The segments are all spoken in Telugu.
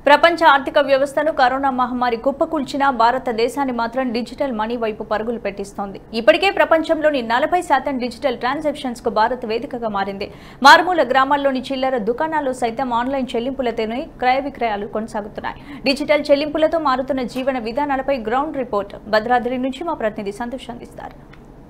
ప్రపంచ ఆర్థిక వ్యవస్థను కరోనా మహమ్మారి కుప్పకూల్చిన భారతదేశాన్ని మాత్రం డిజిటల్ మనీ వైపు పరుగులు పెట్టిస్తోంది ఇప్పటికే ప్రపంచంలోని నలభై శాతం డిజిటల్ ట్రాన్సాక్షన్స్ కు భారత్ వేదికగా మారింది మారుమూల గ్రామాల్లోని చిల్లర దుకాణాల్లో సైతం ఆన్లైన్ చెల్లింపులతోనే క్రయ విక్రయాలు కొనసాగుతున్నాయి డిజిటల్ చెల్లింపులతో మారుతున్న జీవన విధానాలపై గ్రౌండ్ రిపోర్ట్ భద్రాద్రి నుంచి మా ప్రతినిధి సంతోష్ అందిస్తారు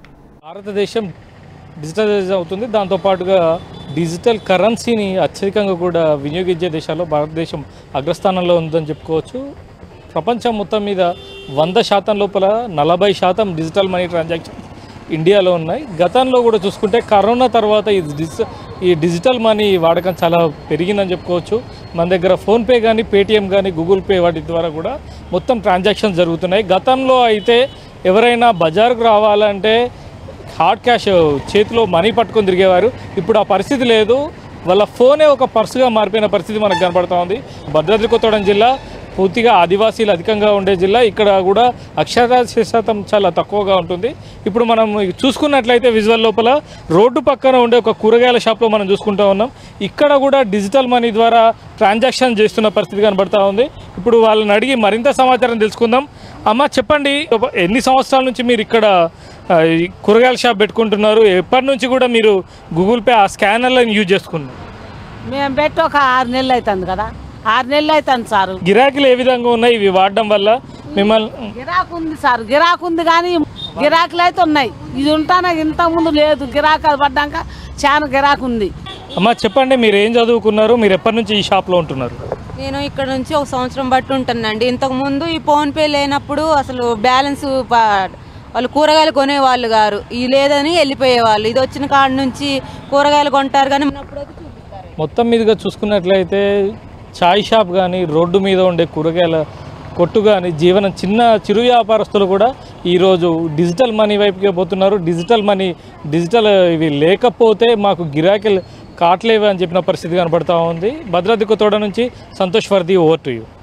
భారతదేశం డిజిటలైజ్ అవుతుంది దాంతోపాటుగా డిజిటల్ కరెన్సీని అత్యధికంగా కూడా వినియోగించే దేశాల్లో భారతదేశం అగ్రస్థానంలో ఉందని చెప్పుకోవచ్చు ప్రపంచం మొత్తం మీద వంద శాతం లోపల నలభై శాతం డిజిటల్ మనీ ట్రాన్సాక్షన్ ఇండియాలో ఉన్నాయి గతంలో కూడా చూసుకుంటే కరోనా తర్వాత ఈ డిజి ఈ డిజిటల్ మనీ వాడకం చాలా పెరిగిందని చెప్పుకోవచ్చు మన దగ్గర ఫోన్పే కానీ పేటిఎం కానీ గూగుల్ పే వాటి ద్వారా కూడా మొత్తం ట్రాన్సాక్షన్ జరుగుతున్నాయి గతంలో అయితే ఎవరైనా బజార్కు రావాలంటే హార్డ్ క్యాష్ చేతిలో మనీ పట్టుకొని తిరిగేవారు ఇప్పుడు ఆ పరిస్థితి లేదు వాళ్ళ ఫోనే ఒక పర్సుగా మారిపోయిన పరిస్థితి మనకు కనబడతా ఉంది భద్రాద్రి కొత్తగూడెం జిల్లా పూర్తిగా ఆదివాసీలు అధికంగా ఉండే జిల్లా ఇక్కడ కూడా అక్షరాస్యత శాతం చాలా తక్కువగా ఉంటుంది ఇప్పుడు మనం చూసుకున్నట్లయితే విజువల్ లోపల రోడ్డు పక్కన ఉండే ఒక కూరగాయల షాప్లో మనం చూసుకుంటా ఉన్నాం ఇక్కడ కూడా డిజిటల్ మనీ ద్వారా ట్రాన్సాక్షన్ చేస్తున్న పరిస్థితి కనబడతా ఉంది ఇప్పుడు వాళ్ళని అడిగి మరింత సమాచారం తెలుసుకుందాం అమ్మ చెప్పండి ఎన్ని సంవత్సరాల నుంచి మీరు ఇక్కడ ఆ, ఈ కూరగాయల షాప్ పెట్టుకుంటున్నారు ఎప్పటి నుంచి కూడా మీరు గూగుల్ పే ఆ స్కానర్లను యూజ్ చేసుకున్నారు మేము పెట్టి ఒక ఆరు నెలలు అవుతుంది కదా ఆరు నెలలు అవుతుంది సారు గిరాకీలు ఏ విధంగా ఉన్నాయి ఇవి వాడడం వల్ల మిమ్మల్ని గిరాకు ఉంది సార్ గిరాకు ఉంది కానీ గిరాకులు అయితే ఉన్నాయి ఇది ఉంటానా ఇంత ముందు లేదు గిరాకు పడ్డాక చాలా గిరాకు ఉంది అమ్మ చెప్పండి మీరు ఏం చదువుకున్నారు మీరు ఎప్పటి నుంచి ఈ షాప్లో ఉంటున్నారు నేను ఇక్కడ నుంచి ఒక సంవత్సరం బట్టి ఉంటున్నాండి ఇంతకు ముందు ఈ ఫోన్ పే లేనప్పుడు అసలు బ్యాలెన్స్ ప- వాళ్ళు కూరగాయలు కొనేవాళ్ళు గారు ఇది లేదని వెళ్ళిపోయేవాళ్ళు ఇది వచ్చిన కాడ నుంచి కూరగాయలు కొంటారు కానీ ఉన్నప్పుడైతే చూపిస్తారు మొత్తం మీదుగా చూసుకున్నట్లయితే చాయ్ షాప్ కానీ రోడ్డు మీద ఉండే కూరగాయల కొట్టు కానీ జీవనం చిన్న చిరు వ్యాపారస్తులు కూడా ఈరోజు డిజిటల్ మనీ వైపుకే పోతున్నారు డిజిటల్ మనీ డిజిటల్ ఇవి లేకపోతే మాకు గిరాకీలు కాట్లేవు అని చెప్పిన పరిస్థితి కనపడతా ఉంది భద్రాద్రి కొత్తగూడెం నుంచి సంతోష్ వర్ది ఓవర్ టు యూ